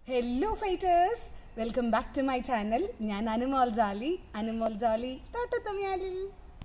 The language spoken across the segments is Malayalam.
hello fighters welcome back to my channel ഞാൻ അനുമോൾ ജാലി അനുമോൾ ജാലി തോട്ടത്തമ്യാലിൽ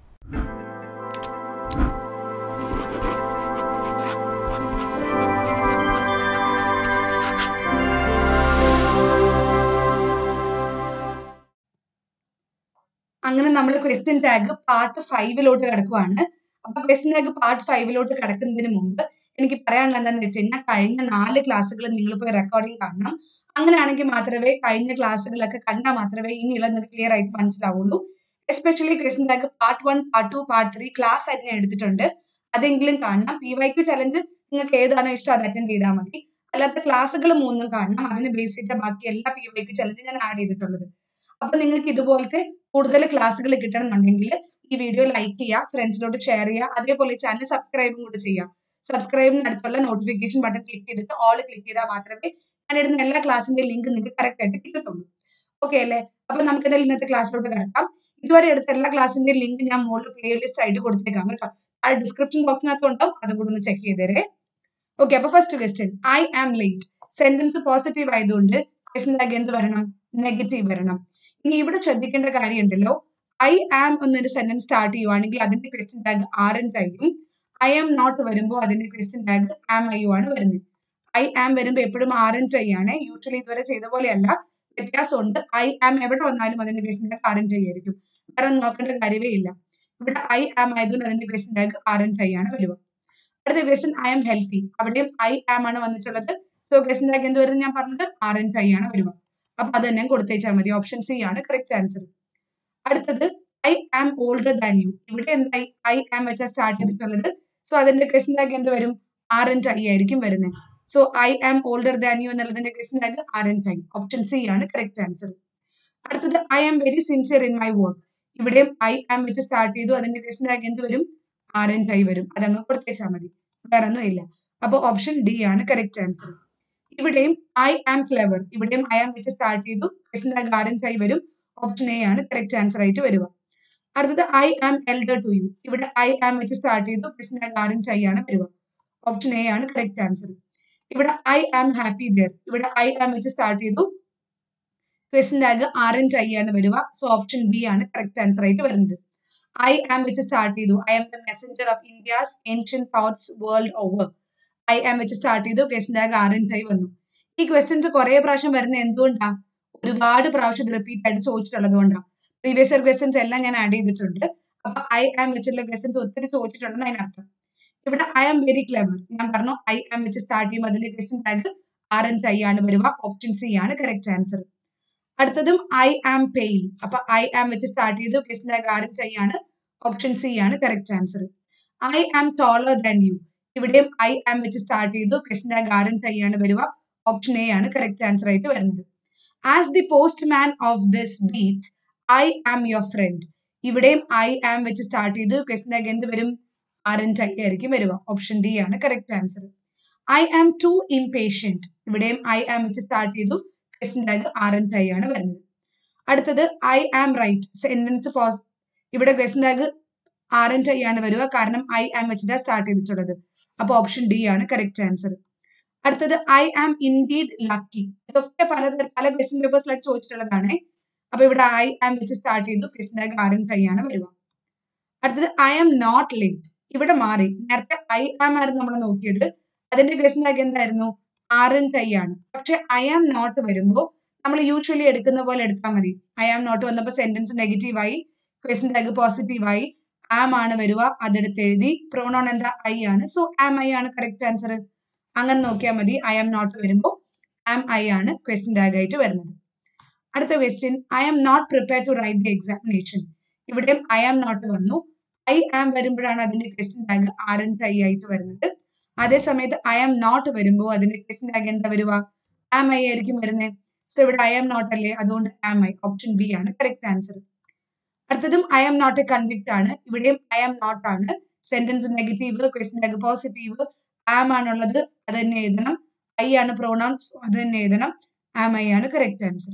അങ്ങനെ നമ്മൾ ക്വസ്റ്റ്യൻ ടാഗ് പാർട്ട് ഫൈവിലോട്ട് കിടക്കുവാണ് അപ്പൊ ക്വസ്റ്റ്യൻ ടാഗ് പാർട്ട് ഫൈവിലോട്ട് കിടക്കുന്നതിന് മുമ്പ് എനിക്ക് പറയാനുള്ളത് എന്താണെന്ന് വെച്ച് കഴിഞ്ഞാൽ കഴിഞ്ഞ നാല് ക്ലാസ്സുകൾ നിങ്ങൾ പോയി റെക്കോർഡിംഗ് കാണണം അങ്ങനെയാണെങ്കിൽ മാത്രമേ കഴിഞ്ഞ ക്ലാസ്സുകളൊക്കെ കണ്ടാൽ മാത്രമേ ഇനിയുള്ള നിങ്ങൾക്ക് ക്ലിയർ ആയിട്ട് മനസ്സിലാവുള്ളൂ especially question tag part one part two part three class ആയിട്ട് ഞാൻ എടുത്തിട്ടുണ്ട് അതെങ്കിലും കാണണം പി വൈ ക്യു ചലഞ്ച് നിങ്ങൾക്ക് ഏതാണോ ഇഷ്ടം അത് അറ്റൻഡ് ചെയ്താൽ മതി അല്ലാത്ത ക്ലാസ്സുകൾ മൂന്നും കാണണം അതിന് ബേസ് ചെയ്ത ബാക്കി എല്ലാ പി വൈ ക്യു ചലഞ്ച് ഞാൻ ആഡ് ചെയ്തിട്ടുള്ളത് അപ്പൊ നിങ്ങൾക്ക് ഇതുപോലത്തെ കൂടുതൽ ക്ലാസ്സുകൾ കിട്ടണമെന്നുണ്ടെങ്കിൽ ഈ വീഡിയോ ലൈക്ക് ചെയ്യുക ഫ്രണ്ട്സിലോട്ട് ഷെയർ ചെയ്യുക അതേപോലെ ചാനൽ സബ്സ്ക്രൈബും കൂടി ചെയ്യുക സബ്സ്ക്രൈബിന് അടുത്തുള്ള നോട്ടിഫിക്കേഷൻ ബട്ടൺ ക്ലിക്ക് ചെയ്തിട്ട് ഓൾ ക്ലിക്ക് ചെയ്താൽ മാത്രമേ ഞാൻ ഇടുന്ന എല്ലാ ക്ലാസ്സിന്റെ ലിങ്ക് നിങ്ങൾക്ക് കറക്റ്റ് ആയിട്ട് കിട്ടത്തുള്ളൂ ഓക്കെ അല്ലേ അപ്പൊ നമുക്ക് എന്തായാലും ഇന്നത്തെ ക്ലാസ്സിലോട്ട് കിടക്കാം ഇതുവരെ എടുത്ത എല്ലാ ക്ലാസ്സിന്റെ ലിങ്ക് ഞാൻ മുകളിൽ പ്ലേലിസ്റ്റ് ആയിട്ട് കൊടുത്തേക്കാം കേട്ടോ ആ ഡിസ്ക്രിപ്ഷൻ ബോക്സിനകത്ത് ഉണ്ടാവും അതും കൂടി ഒന്ന് ചെക്ക് ചെയ്തേരെ ഓക്കെ അപ്പൊ first question I am late sentence positive ആയതുകൊണ്ട് ക്വസ്റ്റ്യൻ ടാഗ് എന്ത് വരണം നെഗറ്റീവ് വരണം ഇനി ഇവിടെ ശ്രദ്ധിക്കേണ്ട കാര്യമുണ്ടല്ലോ ഐ ആം എന്നൊരു സെന്റൻസ് സ്റ്റാർട്ട് ചെയ്യുവാണെങ്കിൽ അതിന്റെ ക്വസ്റ്റ്യൻ ടാഗ് ആർ എൻ ആയിരിക്കും ഐ ആം നോട്ട് വരുമ്പോൾ അതിന്റെ question tag am I you ആണ് വരുന്നത് ഐ ആം വരുമ്പോൾ എപ്പോഴും ആർ എൻ ഐ ആണ് യൂഷ്വലി ഇതുവരെ ചെയ്ത പോലെയല്ല വ്യത്യാസമുണ്ട് ഐ ആം എവിടെ വന്നാലും അതിന്റെ question tag aren't I ആയിരിക്കും വേറെ ഒന്നും നോക്കേണ്ട കാര്യമേ ഇല്ല ഇവിടെ ഐ ആം ആയതുകൊണ്ട് അതിന്റെ question tag aren't I ആണ് വരിക അടുത്ത ക്വസ്റ്റ്യൻ ഐ ആം ഹെൽത്തി അവിടെയും ഐ ആം ആണ് വന്നിട്ടുള്ളത് സോ ക്വസ്റ്റ്യൻ ടാഗ് എന്ത് വരുന്നത് ഞാൻ പറഞ്ഞത് ആർ എൻ ഐ ആണ് വരിക അപ്പൊ അത് തന്നെ കൊടുത്തേച്ചാൽ മതി ഓപ്ഷൻ സി ആണ് കറക്റ്റ് ആൻസർ അടുത്തത് I am older than you ഇവിടെ എന്തായി ഐ ആം വെച്ചാൽ സ്റ്റാർട്ട് ചെയ്തിട്ടുള്ളത് സോ അതിന്റെ ക്വസ്റ്റ്യൻ ടാഗ് എന്ത് വരും ആർ എൻ ഐ ആയിരിക്കും വരുന്നത് so I am older than you എന്നുള്ളതിന്റെ question tag aren't I option C ആണ് കറക്റ്റ് ആൻസർ അടുത്തത് I am very sincere in my work ഇവിടെയും ഐ ആം വെച്ച് സ്റ്റാർട്ട് ചെയ്തു അതിന്റെ ക്വസ്റ്റ്യൻ ടാഗ് എന്ത് വരും ആർ എൻ ഐ വരും അതങ്ങ് കൊടുത്തേച്ചാൽ മതി വേറെ ഒന്നും ഇല്ല അപ്പൊ ഓപ്ഷൻ ഡി ആണ് കറക്റ്റ് ആൻസർ ഇവിടെയും ഐ ആം ക്ലെവർ ഇവിടെയും ഐ ആം വെച്ച് സ്റ്റാർട്ട് ചെയ്തു question tag aren't I വരും ഓപ്ഷൻ എ ആണ് കറക്റ്റ് ആൻസർ ആയിട്ട് വരിക അടുത്തത് I am elder to you ഇവിടെ ഐ ആം വെച്ച് സ്റ്റാർട്ട് ചെയ്തു question tag aren't I ആണ് വരിക ഓപ്ഷൻ എ ആണ് കറക്റ്റ് ആൻസർ ഇവിടെ ഐ ആം ഹാപ്പി ദർ ഇവിടെ ഐ ആം വെച്ച് സ്റ്റാർട്ട് ചെയ്തു question tag aren't I ആണ് വരിക സോ ഓപ്ഷൻ ബി ആണ് കറക്റ്റ് ആൻസർ ആയിട്ട് വരുന്നത് ഐ ആം വെച്ച് സ്റ്റാർട്ട് ചെയ്തു I am the messenger of India's ancient thoughts world over I am വെച്ച് സ്റ്റാർട്ട് ചെയ്തു question tag aren't I വന്നു ഈ ക്വസ്റ്റ്യൻസ് കുറെ പ്രാവശ്യം വരുന്ന എന്തുകൊണ്ടാ ഒരുപാട് പ്രാവശ്യം റിപ്പീറ്റ് ആയിട്ട് ചോദിച്ചിട്ടുള്ളത് കൊണ്ടാണ് പ്രീവിയസ് ഇയർ ക്വസ്റ്റ്യൻസ് എല്ലാം ഞാൻ ആഡ് ചെയ്തിട്ടുണ്ട് അപ്പൊ ഐ ആം വെച്ചുള്ള ക്വസ്റ്റ്യൻസ് ഒത്തിരി ചോദിച്ചിട്ടുണ്ടെന്ന് അതിനർത്ഥം ഇവിടെ ഐ ആം വെരി ക്ലെവർ ഞാൻ പറഞ്ഞു ഐ ആം വെച്ച് സ്റ്റാർട്ട് ചെയ്യുമ്പോൾ അതിന്റെ question tag aren't I ആണ് വരിക ഓപ്ഷൻ സി ആണ് കറക്റ്റ് ആൻസർ അടുത്തതും ഐ ആം പെയിൽ അപ്പൊ ഐ ആം വെച്ച് സ്റ്റാർട്ട് ചെയ്തു question tag aren't I ആണ് ഓപ്ഷൻ സി ആണ് correct answer I am taller than you ഇവിടെയും ഐ ആം വെച്ച് സ്റ്റാർട്ട് ചെയ്തു question tag aren't I ആണ് വരിക ഓപ്ഷൻ എ ആണ് കറക്റ്റ് ആൻസർ ആയിട്ട് വരുന്നത് as the postman of this beat I am your friend ഇവിടെയും ഐ ആം വെച്ച് സ്റ്റാർട്ട് ചെയ്ത് ക്വസ്റ്റ്യൻ ടാഗ് എന്ത് വരും ആർ എൻ ഐ ആയിരിക്കും വരിക ഓപ്ഷൻ ഡി ആണ് correct answer I am too impatient ഇവിടെയും ഐ ആം വെച്ച് സ്റ്റാർട്ട് ചെയ്തു question tag aren't I ആണ് വരുന്നത് അടുത്തത് ഐ ആം റൈറ്റ് സെന്റൻസ് പോസ് ഇവിടെ question tag aren't I ആണ് വരിക കാരണം ഐ ആം വെച്ചിട്ടാണ് സ്റ്റാർട്ട് ചെയ്തിട്ടുള്ളത് അപ്പൊ ഓപ്ഷൻ ഡി ആണ് കറക്റ്റ് ആൻസർ അടുത്തത് ഐ ആം ഇൻഡീഡ് ലക്കി ഇതൊക്കെ പല പല ക്വസ്റ്റ്യൻ പേപ്പേഴ്സിലായിട്ട് ചോദിച്ചിട്ടുള്ളതാണ് അപ്പൊ ഇവിടെ ഐ ആം വെച്ച് സ്റ്റാർട്ട് ചെയ്തു question tag aren't I ആണ് വരിക അടുത്തത് ഐ ആം നോട്ട് ലേറ്റ് ഇവിടെ മാറി നേരത്തെ ഐ ആം ആയിരുന്നു നമ്മൾ നോക്കിയത് അതിന്റെ ക്വസ്റ്റ്യൻ ടാഗ് എന്തായിരുന്നു ആർ എൻ ഐ ആണ് പക്ഷെ ഐ ആം നോട്ട് വരുമ്പോൾ നമ്മൾ യൂഷ്വലി എടുക്കുന്ന പോലെ എടുത്താൽ മതി ഐ ആം നോട്ട് വന്നപ്പോൾ സെന്റൻസ് നെഗറ്റീവായി ക്വസ്റ്റ്യൻ ടാഗ് പോസിറ്റീവായി ആം ആണ് വരിക അതെടുത്ത് എഴുതി പ്രോണോൺ എന്താ ഐ ആണ് സോ ആം ഐ ആണ് കറക്റ്റ് ആൻസർ അങ്ങനെ നോക്കിയാൽ മതി ഐ ആം നോട്ട് വരുമ്പോൾ ആം ഐ ആണ് ക്വസ്റ്റ്യൻ ടാഗ് ആയിട്ട് വരുന്നത് അടുത്ത question I am not prepare to write the examination ഇവിടെയും ഐ ആം നോട്ട് വന്നു ഐ ആം വരുമ്പോഴാണ് അതിന്റെ question tag aren't I ആയിട്ട് വരുന്നത് അതേ സമയത്ത് ഐ ആം നോട്ട് വരുമ്പോൾ അതിന്റെ ക്വസ്റ്റ്യൻ ടാഗ് എന്താ വരുക ആം ഐ ആയിരിക്കും വരുന്നത് സോ ഇവിടെ ഐ ആം നോട്ട് അല്ലേ അതുകൊണ്ട് ആം ഐ ഓപ്ഷൻ ബി ആണ് കറക്റ്റ് ആൻസർ അടുത്തതും I am not a convict ആണ് ഇവിടെയും ഐ ആം നോട്ട് ആണ് sentence negative question tag positive am ആണുള്ളത് അത് തന്നെ എഴുതണം ഐ ആണ് പ്രോണൗൺസ് അത് തന്നെ എഴുതണം ആം ഐ ആണ് കറക്റ്റ് ആൻസർ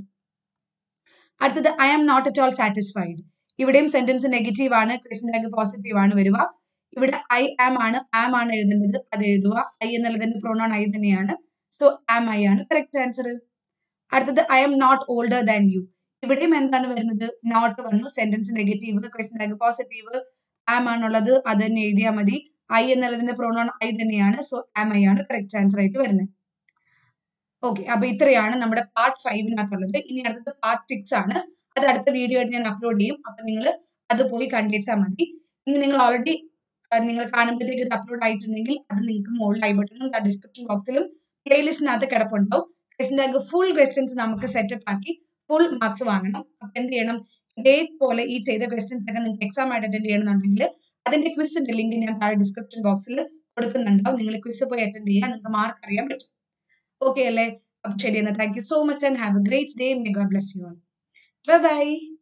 അടുത്തത് I am not at all satisfied ഇവിടെയും സെന്റൻസ് നെഗറ്റീവ് ആണ് ക്വസ്റ്റ്യൻ ടാഗ് പോസിറ്റീവ് ആണ് വരിക ഇവിടെ ഐ ആം ആണ് ആം ആണ് എഴുതേണ്ടത് അത് എഴുതുക ഐ എന്നുള്ളതിന്റെ പ്രോണോൺ ഐ തന്നെയാണ് സോ ആം ഐ ആണ് കറക്റ്റ് ആൻസർ അടുത്തത് I am not older than you ഇവിടെയും എന്താണ് വരുന്നത് നോട്ട് വന്നു sentence negative question tag positive am ആണുള്ളത് അത് തന്നെ എഴുതിയാൽ മതി ഐ എന്നുള്ളതിന്റെ പ്രോണോൺ ഐ തന്നെയാണ് സോ ആം ഐ ആണ് കറക്റ്റ് ആൻസർ ആയിട്ട് വരുന്നത് ഓക്കെ അപ്പൊ ഇത്രയാണ് നമ്മുടെ പാർട്ട് ഫൈവിനകത്തുള്ളത് ഇനി അടുത്തത് പാർട്ട് സിക്സ് ആണ് അത് അടുത്ത വീഡിയോ ആയിട്ട് ഞാൻ അപ്ലോഡ് ചെയ്യും അപ്പൊ നിങ്ങൾ അത് പോയി കണ്ടേച്ചാൽ മതി ഇനി നിങ്ങൾ ഓൾറെഡി നിങ്ങൾ കാണുമ്പോഴത്തേക്ക് ഇത് അപ്ലോഡ് ആയിട്ടുണ്ടെങ്കിൽ അത് നിങ്ങൾക്ക് മുകളിൽ ഐ ബട്ടണും ഡിസ്ക്രിപ്ഷൻ ബോക്സിലും പ്ലേലിസ്റ്റിനകത്ത് കിടപ്പുണ്ടാവും ക്വസ്റ്റിൻ്റെ ഫുൾ ക്വസ്റ്റ്യൻസ് നമുക്ക് സെറ്റപ്പ് ആക്കി ഫുൾ മാർക്സ് വാങ്ങണം അപ്പൊ എന്ത് ചെയ്യണം ഇതേപോലെ ഈ ചെയ്ത ക്വസ്റ്റ്യൻസ് ഒക്കെ നിങ്ങൾക്ക് എക്സാം ആയിട്ട് അറ്റൻഡ് ചെയ്യണമെന്നുണ്ടെങ്കിൽ അതിന്റെ ക്വിസിന്റെ ലിങ്ക് ഞാൻ താഴെ ഡിസ്ക്രിപ്ഷൻ ബോക്സിൽ കൊടുക്കുന്നുണ്ടാവും നിങ്ങൾ ക്വിസ് പോയി അറ്റൻഡ് ചെയ്യാൻ നിങ്ങൾക്ക് മാർക്ക് അറിയാൻ പറ്റും ഓക്കെ അല്ലേ അപ്പൊ ശരി എന്നാൽ thank you so much and have a great day may God bless you all bye by